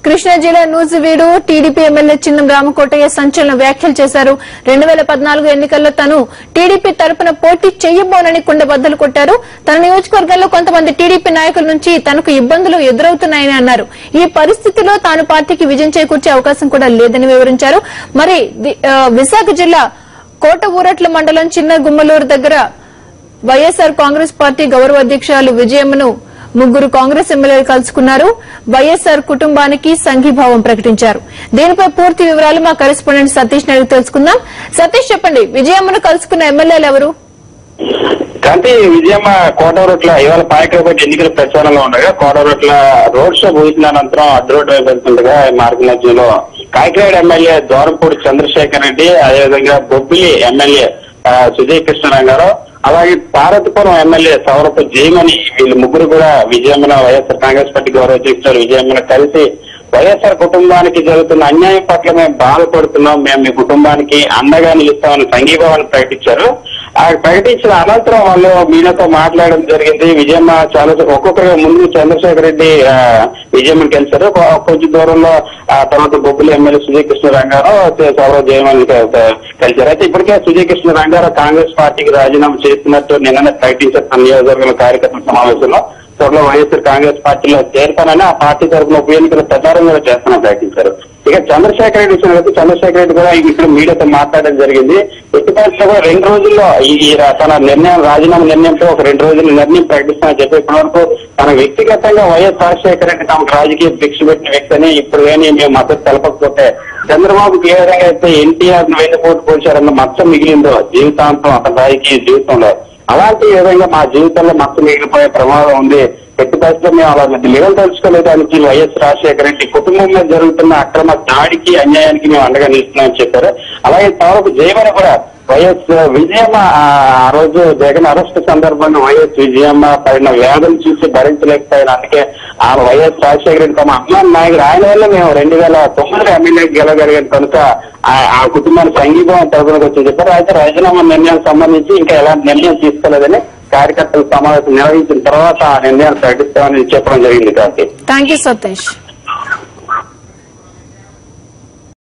కృష్ణా జిల్లా Nuzvid TDP MLA Chinnam Ramakotaiah సంచలన వ్యాఖ్యలు చేశారు రెండు వేల పద్నాలుగు ఎన్నికల్లో తను టీడీపీ తరపున పోటీ చేయబోనని కుండబద్దలు కొట్టారు తన నియోజకవర్గంలో కొంతమంది టీడీపీ నాయకుల నుంచి తనకు ఇబ్బందులు ఎదురవుతున్నాయని అన్నారు ఈ పరిస్థితిలో తాను పార్టీకి విజయం చేకూర్చే అవకాశం కూడా లేదని వివరించారు మరి ది- ఆ, విశాఖ జిల్లా కోట ఊరట్ల మండలం చిన్న గుమ్మలూరు దగ్గర వైఎస్ఆర్ కాంగ్రెస్ పార్టీ గౌరవ అధ్యక్షురాలు విజయమ్మను ముగ్గురు కాంగ్రెస్ ఎమ్మెల్యేలు కలుసుకున్నారు వైఎస్ఆర్ కుటుంబానికి సంఘీభావం ప్రకటించారు దీనిపై పూర్తి వివరాలు మా కరెస్పాండెంట్ సతీష్ నాయుడు తెలుసుకుందాం సతీష్ చెప్పండి విజయమ్మను కలుసుకున్న ఎమ్మెల్యేలు ఎవరు కాంతి విజయమ్మ కోటవరట్ల ఇవాళ పాయకరాబాద్ ఎన్నికల ప్రచారంలో ఉండగా కోటవరట్ల రోడ్ షో ముగిసిన అనంతరం అడ్డు రోడ్ వైపు వెళ్తుండగా ఈ మార్గ మధ్యలో కాకినాడ ఎమ్మెల్యే దోరంపూడి చంద్రశేఖర్ రెడ్డి అదేవిధంగా బొబ్బిలి ఎమ్మెల్యే ఆ, సుజయ్ కృష్ణ రంగారావు అలాగే పార్వతీపురం ఎమ్మెల్యే సౌరభ జయమణి వీళ్ళు ముగ్గురు కూడా విజయమ్మన వైఎస్ఆర్ కాంగ్రెస్ పార్టీ గౌరవ అధ్యక్షులు విజయమ్మన కలిసి వైఎస్ఆర్ కుటుంబానికి జరుగుతున్న అన్యాయం పట్ల మేము బాధపడుతున్నాం మేము మీ కుటుంబానికి అండగా నిలుస్తామని సంఘీభావాన్ని ప్రకటించారు ఆ ప్రకటించిన అనంతరం వాళ్ళు మీడియాతో మాట్లాడడం జరిగింది విజయమ్మ చాలా ఒక్కొక్కరుగా ముందు చంద్రశేఖర్ రెడ్డి ఆ, విజయమ్మని కలిశారు కొ- కొంచెం దూరంలో ఆ తర్వాత బొబ్బులి ఎమ్మెల్యే సుజయ్ కృష్ణ రంగారావు సౌరవ్ జయమని కలిశారు అయితే ఇప్పటికే సుజయ్ కృష్ణ రంగారావు కాంగ్రెస్ పార్టీకి రాజీనామా చేస్తున్నట్టు నిన్ననే ప్రకటించారు తన నియోజకవర్గం కార్యకర్తల సమావేశంలో త్వరలో వైఎస్ఆర్ కాంగ్రెస్ పార్టీలో చేరుతానని ఆ పార్టీ తరఫున ఉప ఎన్నికల ప్రచారం కూడా చేస్తానని ప్రకటించారు ఇక చంద్రశేఖర రెడ్డి విషయంలో చంద్రశేఖర రెడ్డి కూడా ఇక్కడ మీడియాతో మాట్లాడడం జరిగింది ఎట్టి పరిస్థితుల్లో కూడా రెండు రోజుల్లో ఈ ఈ రా- తన నిర్ణయం రాజీనామా నిర్ణయంతో ఒక రెండు రోజుల నిర్ణయం ప్రకటిస్తానని చెప్పి ఇప్పటి వరకు తన వ్యక్తిగతంగా వైఎస్ రాజశేఖర రెడ్డి తమకు రాజకీయ భిక్ష పెట్టిన వ్యక్తిని ఇప్పుడు కానీ మేము మద్దతు తెలపకపోతే చంద్రబాబుకి ఏ విధంగా అయితే ఎన్టీఆర్ ను వెన్నుపోటు పోల్చారన్న మచ్చ మిగిలిందో జీవితాంతం అతని రాజకీయ జీవితంలో అలాంటి విధంగా మా జీవితంలో మచ్చ మిగిలిపోయే ప్రమాదం ఉంది ఎట్టి పరిస్థితుల్లో మేము అలా లెవెల్ తెలుసుకోలేదానికి వైఎస్ రాజశేఖర రెడ్డి కుటుంబం మీద జరుగుతున్న అక్రమ దాడికి అన్యాయానికి మేము అండగా నిలుస్తున్నామని చెప్పారు అలాగే తమకు జయమని కూడా వైఎస్ విజయమ్మ ఆ ఆ రోజు జగన్ అరెస్ట్ సందర్భంగా వైఎస్ విజయమ్మ పడిన వేదన చూసి భరించలేకపోయిన అందుకే ఆ వైఎస్ రాజశేఖర రెడ్డి తమ అభిమాన నాయకుడు ఆయన వల్ల మేము రెండు వేల తొమ్మిదిలో ఎమ్మెల్యే గెలవగలిగాం కనుక ఆ- ఆ కుటుంబానికి సంఘీభావం తరపునకు వచ్చి చెప్పారు అయితే రాజీనామా నిర్ణయానికి సంబంధించి ఇంకా ఎలాంటి నిర్ణయం తీసుకోలేదని కార్యకర్తల సమావేశం నిర్వహించిన తర్వాత ఆ నిర్ణయాన్ని ప్రకటిస్తామని చెప్పడం జరిగింది కాబట్టి థ్యాంక్ యూ సతీష్